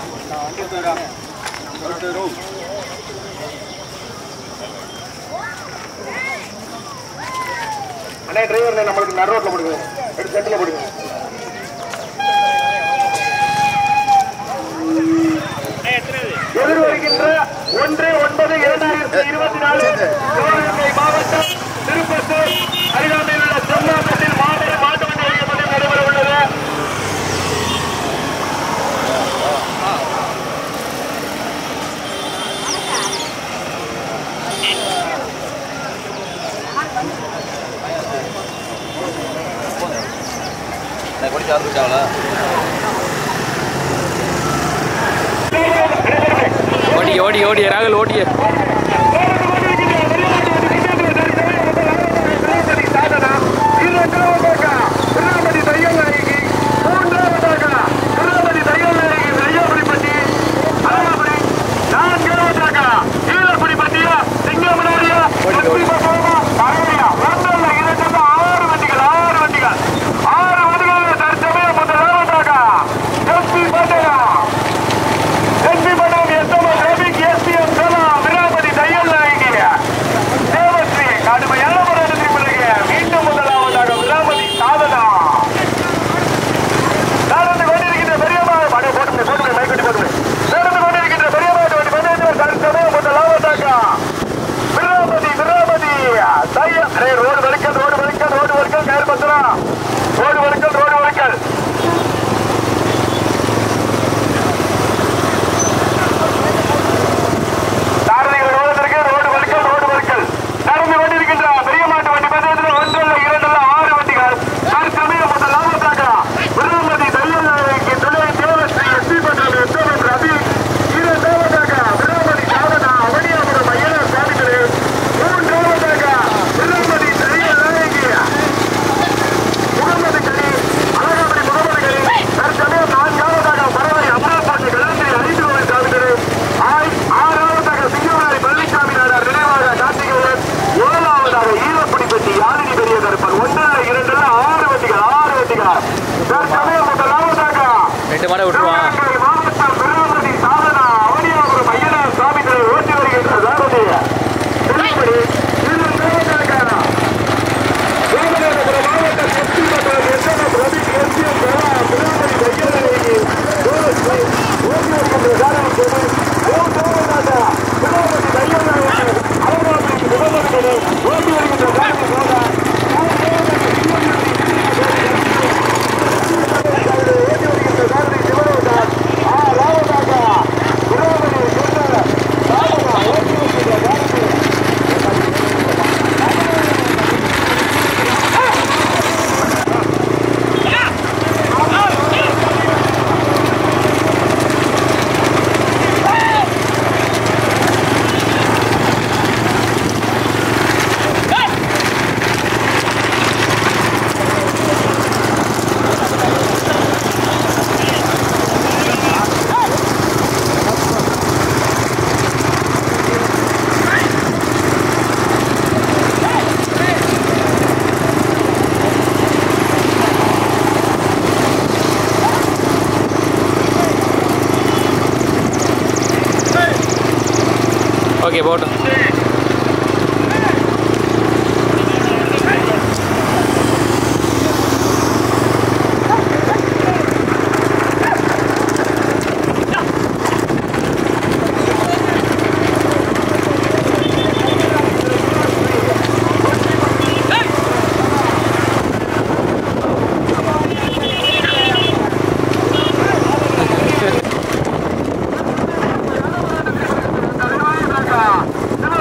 அண்ணே டிரைவர் நம்மளுக்கு நடு ரோட்ல போடுங்க எடுத்து செட்டில் போடுங்க எதிர்வருகின்ற ஒன்று ஒன்பது இரண்டாயிரத்தி இருபத்தி நாலு சிவகங்கை மாவட்டம் திருப்பத்தூர் அருகாமையில் உள்ள செம்மாப்பட்டில் மாபெரும் மாட்டு வண்டி இயக்கத்தில் நடைபெற உள்ளது படிச்சு ஆரம்பிச்சாங்களா ஓடிய ஓடிய ஓடிய ராகுல் ஓடிய எஸ்பி படம் எஸ்எம்எஸ் ரபிக் எஸ்பிஎம் சோலா விராபதி தையல் நாயகி தேவஸ்ரீ கடுமையான போராட்டத்தை பிறகு மீண்டும் முதலாவதாக விராபதி சாதனா நடந்து கொண்டிருக்கின்ற பெரியம்மாள் படை போட்டு போட்டு மைக்கட்டி போட்டு நடந்து கொண்டிருக்கின்ற பெரியம்மாள் வண்டி பந்தயத்தில் தற்சமயம் முதலாவதாக விராபதி விராபதி தையல் அரே ரோடு வலிக்கல் ரோடு வலிக்கல் ரோடு வலிக்கல் கயிறு பத்திரம் ரோடு வலிக்கல் ரோடு வலிக்கல் சாரதிகள் ரோதத்திற்கு ரோடு வலிக்கல் ரோடு வலிக்கல் நடந்து கொண்டிருக்கின்ற பெரிய மாட்டு வண்டி பந்தயத்தில் ஒன்றல்ல இரண்டல்ல ஆறு வண்டிகள் தற்சமயம் முதல் லாபத்தாக விருதுமதி தையலுக்கு துணை தேவஸ்ரீ எஸ்பி பட்டம் எஸ்எம் ரவி இரண்டாவதாக விருதுமதி சாதனா அவனியாபுரம் ஐயன சுவாமிகளே மூன்றாவதாக விருதுமதி தையல் நாயகி முகமது கலி அழகாபடி முகமது கலி தற்சமயம் நான்காவதாக பறவை அமரல் பாட்டு கலந்திரி ஐந்து வரை சாமிகளே ஆய் ஆறாவதாக சிங்கமலை பழனிசாமி நாடார் நினைவாக கார்த்திகேயன் ஏழாவதாக ஈரப்படி பெட்டி யாழினி பெரிய கருப்பன் ஒன்றல்ல இரண்டல்ல ஆறு வண்டிகள் ஆறு வண்டிகள் தற்சமயம் முதலாவதாக ரெண்டு மாடை விட்டுருவான் சிவகங்கை மாவட்டம் திருவண்ணாமலை சாதனா அவனியாபுரம் ஐயனார் சுவாமிகளை ஓட்டி வருகின்ற சாரதி திருப்பதி இரண்டாவதாக ராமநாதபுரம் மாவட்டம் எஸ்பி மற்றும் எஸ்எம்எஸ் ரவி எஸ்பிஎம் கோலா திருமதி தையலி ஓட்டி வருகின்ற சாரதி திருமதி மூன்றாவதாக திருமதி தையலி அருணாபுரி முகமது ஓட்டி வருகின்ற சாரதி கோலா ஓட்டி வருகின்ற சாரதி சிவராஜ் ஆ ராவதாக திருமதி சொன்ன ராவணா ஓட்டி வருகின்ற சாரதி ஓகே போட்டும் சிவகங்கை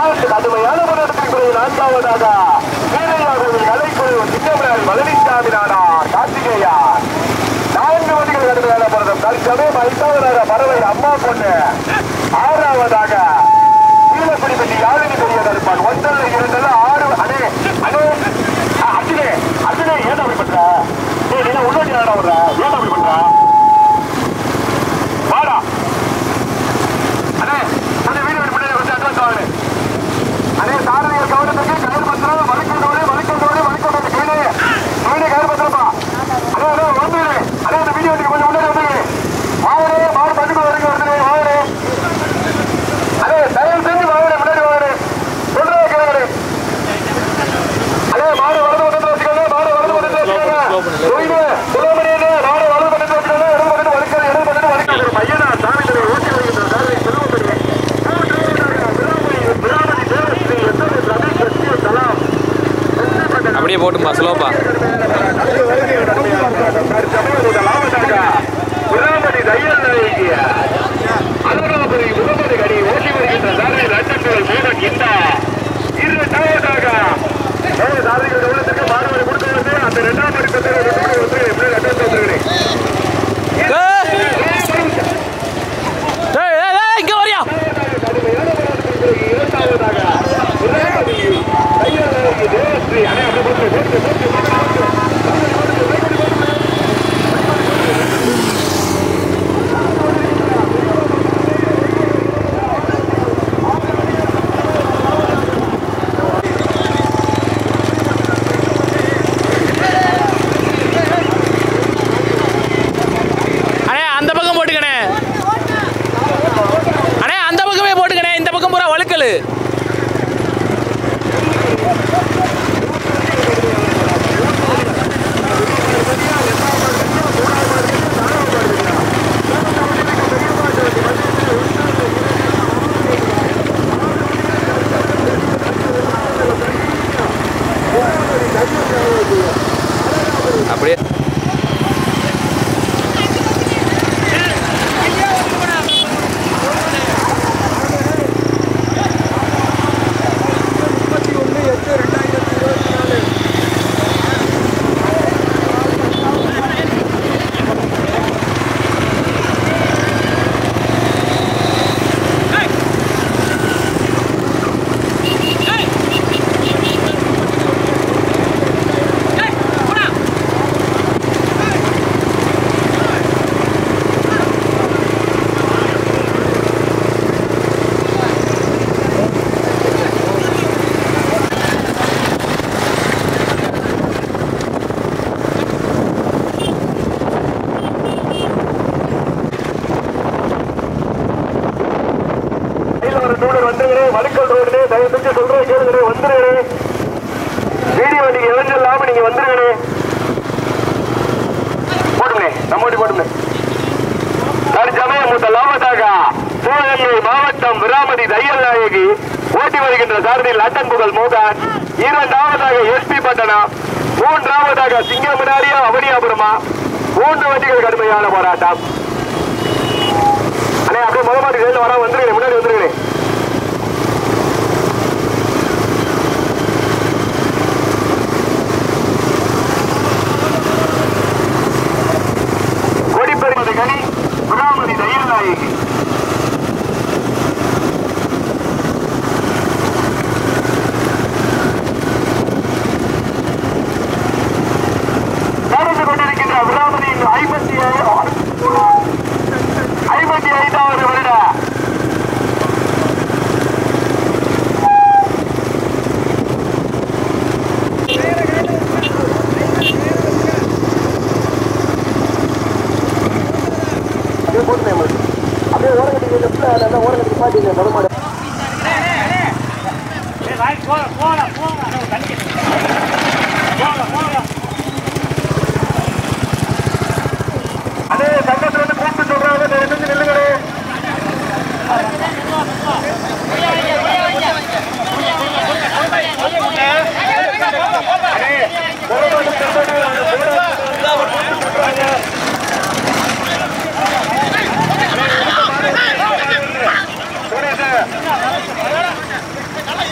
நான்கு கடுமையான முன்னெடுப்பின் பிறகு நான்காவதாக வீரையா கோவில் கலைக்குழு சிங்கமராஜ் பழனிசாமி நாடா கார்த்திகேயா நான்கு வண்டிகள் கடுமையான போராட்டம் தற்சமயம் ஐந்தாவதாக பறவை அம்மா பொண்ணு ஆறாவதாக கீழக்குடிப்பட்டி யாழினி பெரிய தடுப்பான் ஒன்றல்ல இரண்டல்ல ஆறு அடே அடே அ, அர்ஜுனே அர்ஜுனே ஏன் அப்படி பண்ற ஏய் நீ உள்ள நாடா விடுற ஏன் அப்படி பண்ற வாடா அண்ணே கொஞ்சம் வீடு முன்னாடி கொஞ்சம் அட்வான்ஸ் வாங்க அண்ணே சாரதிகள் கவனத்துக்கு கயிறு பத்திரம் வலிக்கோடு வலிக்கோடு வலிக்கோடு கீழே கீழே கயிறு பத்திரப்பா அண்ணே அண்ணே வந்து அண்ணே அந்த வீடியோ கொஞ்சம் முன்னாடி வந்துருங்க மாவரே மாடு பட்டுக்கு வருங்க வருது மாவரே அண்ணே தயவு செஞ்சு மாவரே முன்னாடி வாங்க சொல்றத கேளுங்க அண்ணே மாடு வரது வந்து வச்சுக்கோங்க மாடு வரது வந்து வச்சுக்கோங்க தொழிலு சுலபணியனே மாடு வரது வந்து வச்சுக்கோங்க இடது பக்கத்து வலிக்கிறது இடது பக்கத்து வலிக்கிறது ஒரு பையனா சாமி தலை ஊட்டி வருகின்ற சாமி செல்வப்படி அப்படியே போட்டுமா ஸ்லோப்பா ஏய் ஏய், ஏய், இங்க வரியா அண்ணே அந்த பக்கம் போட்டுக்கணே அண்ணே அந்த பக்கமே போட்டுக்கணே இந்த பக்கம் பூரா வழுக்கல் அப்படியே வடுக்கல் ரோடு தயவு செஞ்சு சொல்றேன் கேளுங்க வந்துருங்க வீடியோ நீங்க இளைஞர்லாம நீங்க வந்துருங்க போடுங்க நம்ம ஓடி போடுங்க தற்சமயம் முதல் லாபத்தாக சிவகங்கை மாவட்டம் விராமதி தையல் நாயகி ஓட்டி வருகின்ற சாரதி லண்டன் புகழ் மோகன் இரண்டாவதாக எஸ்பி பட்டணம் மூன்றாவதாக சிங்கமுனாரியா அவனியாபுரமா மூன்று வண்டிகள் கடுமையான போராட்டம் அண்ணே அப்படியே முத மாட்டி சைடில் வர வந்துருங்க முன்னாடி வந்துருங்க கொடிப்பெருமதி கனி விராமதி தையல் நாயகி நடந்து கொண்டிருக்கின்ற விராமதியின் ஐம்பத்தி ஐம்பத்தி ஐந்தாவது வருட அப்படியே ஓரங்கட்டி லெஃப்ட்ல நல்லா ஓரங்கட்டி பாத்தீங்க மறுமாடு அதே சங்கத்துல இருந்து கூப்பிட்டு சொல்றாங்க தயவு செஞ்சு நில்லுங்களே அடே, போராட்டம் செஞ்சவங்க, அந்த போராட்டம் சொல்றாங்க. சுரேஷ்,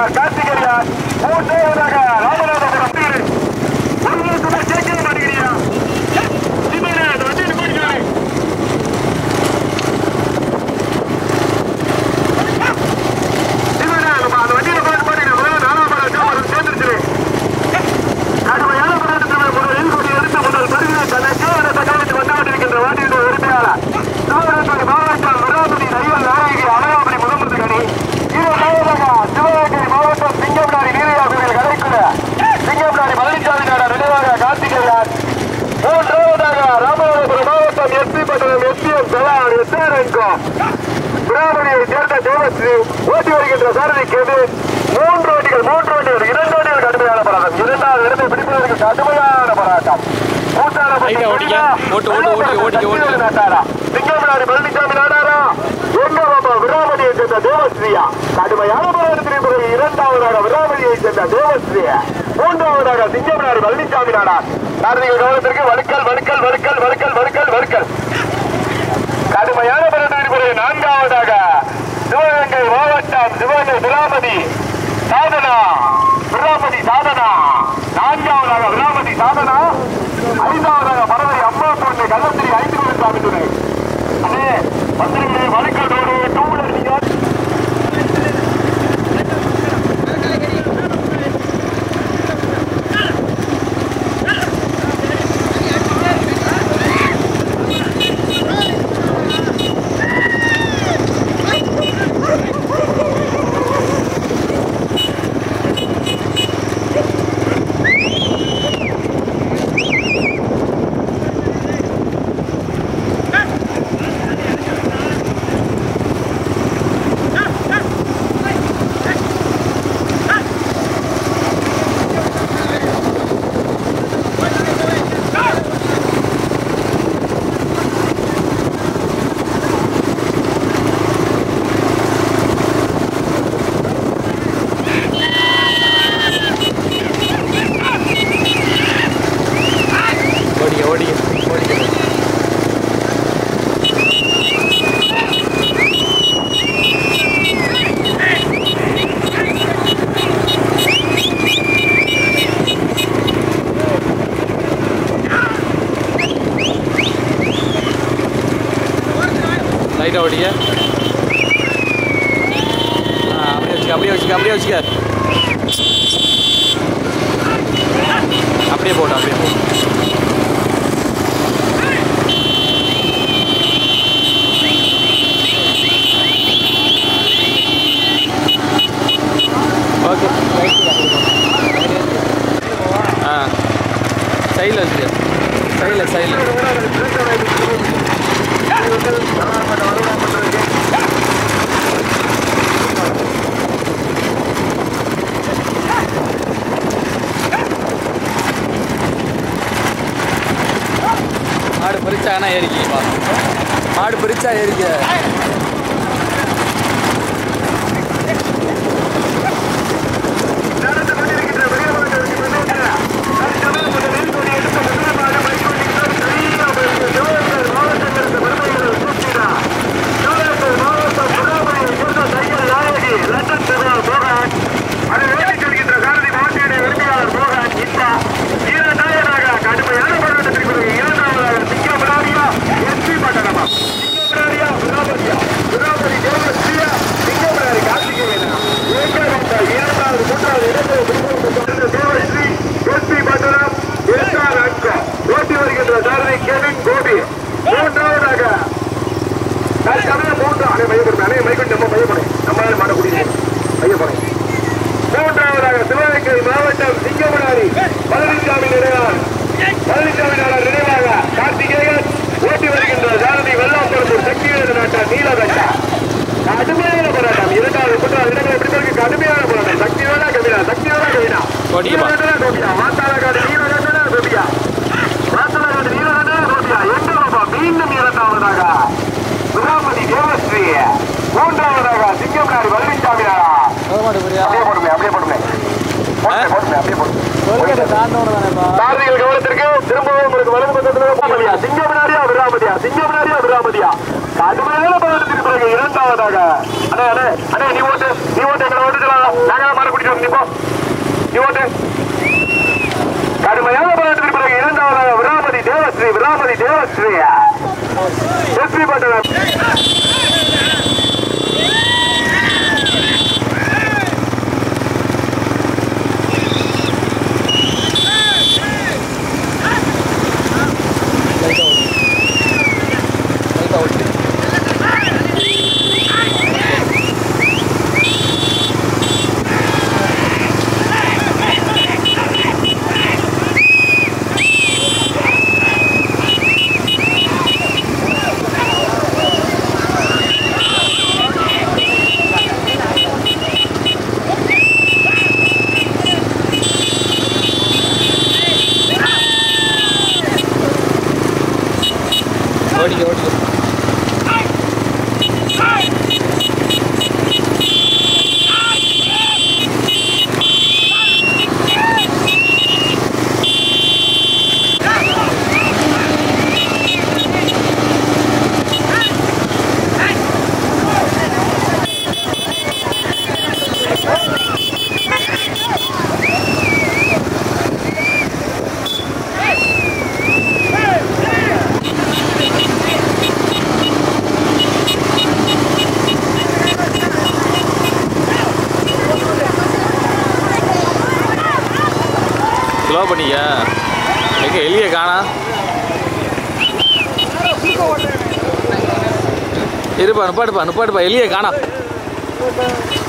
நாடார் கார்த்திகேயா மூன்றாவதாக ராமநாதபுரம் வீடு ஒரு நிமிஷமா கேட்கவே மாட்டேங்கிறியா சிவனே அந்த வண்டியில் போயிட்டு சிவனே நம்ம அந்த வண்டியில் போயிட்டு போட்டீங்க முதல்ல நாலாம் படம் அஞ்சாம் படம் சேர்ந்துருச்சு கடுமையான போராட்டத்தில் முதல் கொடி எடுத்து முதல் பரிதினை தன்னை கேவல தகவலுக்கு வந்து கொண்டிருக்கின்ற வாட்டியின் உரிமையாளர் சிவகங்கை மாவட்டம் விராபதி நைவல் நாயகி அலையாபுரி முதல்வர் கணி இரண்டாவதாக சிவகங்கை மாவட்டம் சிங்கம்நாடி வீரையா கோவில் கலைக்குழ சிங்கம்நாடி பழனிசாமி நாடார் நினைவாக கார்த்திகேயன் மூன்றாவதாக ராமநாதபுரம் மாவட்டம் எஸ்பி பட்டணம் எஸ்பிஎம் சலான் எஸ்ஆர்என்கோ பிராமணியை சேர்ந்த தேவஸ்ரீ ஓட்டி வருகின்ற சாரதி கேது மூன்று வண்டிகள் மூன்று வண்டிகள் இரண்டு வண்டிகள் கடுமையான போராட்டம் இரண்டாவது இடத்தை பிடிப்பதற்கு கடுமையான போராட்டம் ஐயா, ஓடிக்க. ஓட்டு, ஓட்டு, ஓட்டு, ஓடிக்க, ஓடிக்க. சிங்கமனாடி பழனிசாமி நாடாரா எங்க பாப்பா விராமணியை சேர்ந்த தேவஸ்ரீயா கடுமையான போராட்டத்திற்கு பிறகு இரண்டாவதாக விராமணியை சேர்ந்த தேவஸ்ரீயா மூன்றாவதாக சிங்கமனாடி பழனிசாமி நாடார் கார்த்திகை கவனத்திற்கு வழுக்கல் வழுக்கல் வழுக்கல் வழுக்கல் வழுக்கல் வழுக்கல் கடுமையான போராட்டத்திற்கு பிறகு நான்காவதாக சிவகங்கை மாவட்டம் சிவகங்கை விராமதி சாதனா விராமதி சாதனா நான்காவதாக விராமதி சாதனா ஐந்தாவதாக பறவை அம்மா பொண்ணு கள்ளத்திரி ஐந்து கோடி சாமி துணை அதே பத்திரிகை வழக்கோடு டூ வீலர் ஓடிக்க ஓடிக்க ஓடிக்க லைட்டாக ஓடிக்க ஆ அப்படியே வச்சுக்க அப்படியே வச்சுக்க அப்படியே வச்சுக்க அப்படியே போடு அப்படியே போடு ஓகே ஆ சைடில் வச்சுக்க சைடில் சைடில் மாடு பிரிச்சாங்கன்னா ஏறிக்கிப்பா மாடு பிரிச்சா ஏறிக்க நடந்து கொண்டிருக்கின்ற வெளியமாட்டத்திற்கு முன்னேற்ற தற்சமயம் இந்த நெல்கொடி எடுத்த முதல் மாடு மைக்கோட்டிக்கு சரியா போயிருக்கு. சிவகங்கை மாவட்டத்திற்கு பெருமைகளை சூட்டினார். சிவகங்கை மாவட்டம் புறாமணியை சேர்ந்த தையல் நாயகி லண்டன் திருநாள் மோகன் அதை வேண்டிச் செல்கின்ற சாரதி மாவட்டியுடைய உரிமையாளர் மோகன் இந்தா இரண்டாவதாக கடுமையான போராட்டத்திற்கு பிறகு இரண்டாவதாக சிங்கமராரியா எஸ்பி பட்டணமா சிங்கமராரியா விராபதியா விராபதி தேவஸ்ரீயா சிங்கமராரி கார்த்திகேயனா ஏகவந்த இரண்டாவது மூன்றாவது இடத்தை பிடிப்பதற்கு தேவஸ்ரீ எஸ்பி பட்டணம் எஸ்ஆர் அங்கா ஓட்டி வருகின்ற சாரதி கெவின் கோபி மூன்றாவதாக தற்சமயம் மூன்று அணை மையப்படும் அணை மையம் நம்ம மையப்படும் நம்மளால மாட்டக்கூடிய மையப்படும் மூன்றாவதாக சிவகங்கை மாவட்டம் சிங்கமனாரி பழனிசாமி நினைவார் பழனிசாமி நாடார் நினைவாக கார்த்திகேயன் ஓட்டி வருகின்ற சாரதி வெள்ளாம்பரம்பூர் சக்திவேத நாட்டார் நீலகண்டா கடுமையான போராட்டம் இரண்டாவது மூன்றாவது இடங்களை பிடிப்பதற்கு கடுமையான போராட்டம் சக்தி வேணா கவினா சக்தி வேணா கவினா கோடியப்பா. நீலகண்டனா கோபியா மாத்தாளக்காடு நீலகண்டனா கோபியா மாத்தாளக்காடு நீலகண்டனா கோபியா எங்க பாப்பா மீண்டும் இரண்டாவதாக சுதாமதி தேவஸ்ரீ மூன்றாவதாக சிங்கம்நாடு பழனிசாமி நாடா அப்படியே போடுமே அப்படியே போடுமே போடுமே, போடுமே அப்படியே போடுமே சாரதிகள் கவனத்திற்கு திரும்பவும் உங்களுக்கு வலது பக்கத்தில் விராமதியா சிங்கமனாரியா விராமதியா சிங்கமனாரியா விராமதியா கடுமையான போராட்டத்திற்கு பிறகு இரண்டாவதாக அண்ணே அண்ணே அண்ணே நீ ஓட்டு நீ ஓட்டு எங்களை ஓட்டுக்கலாம் நாங்க மாற பிடிச்சோம் நீ போ நீ ஓட்டு கடுமையான போராட்டத்திற்கு பிறகு இரண்டாவதாக விராமதி தேவஸ்ரீ விராமதி தேவஸ்ரீ எஸ்பி பட்டணம் ஓடிக்க ஓடிக்க ஸ்லோ பண்ணிக்க எங்க எலிய காணா இருப்பா நுப்பாட்டுப்பா நுப்பாட்டுப்பா எலிய காணா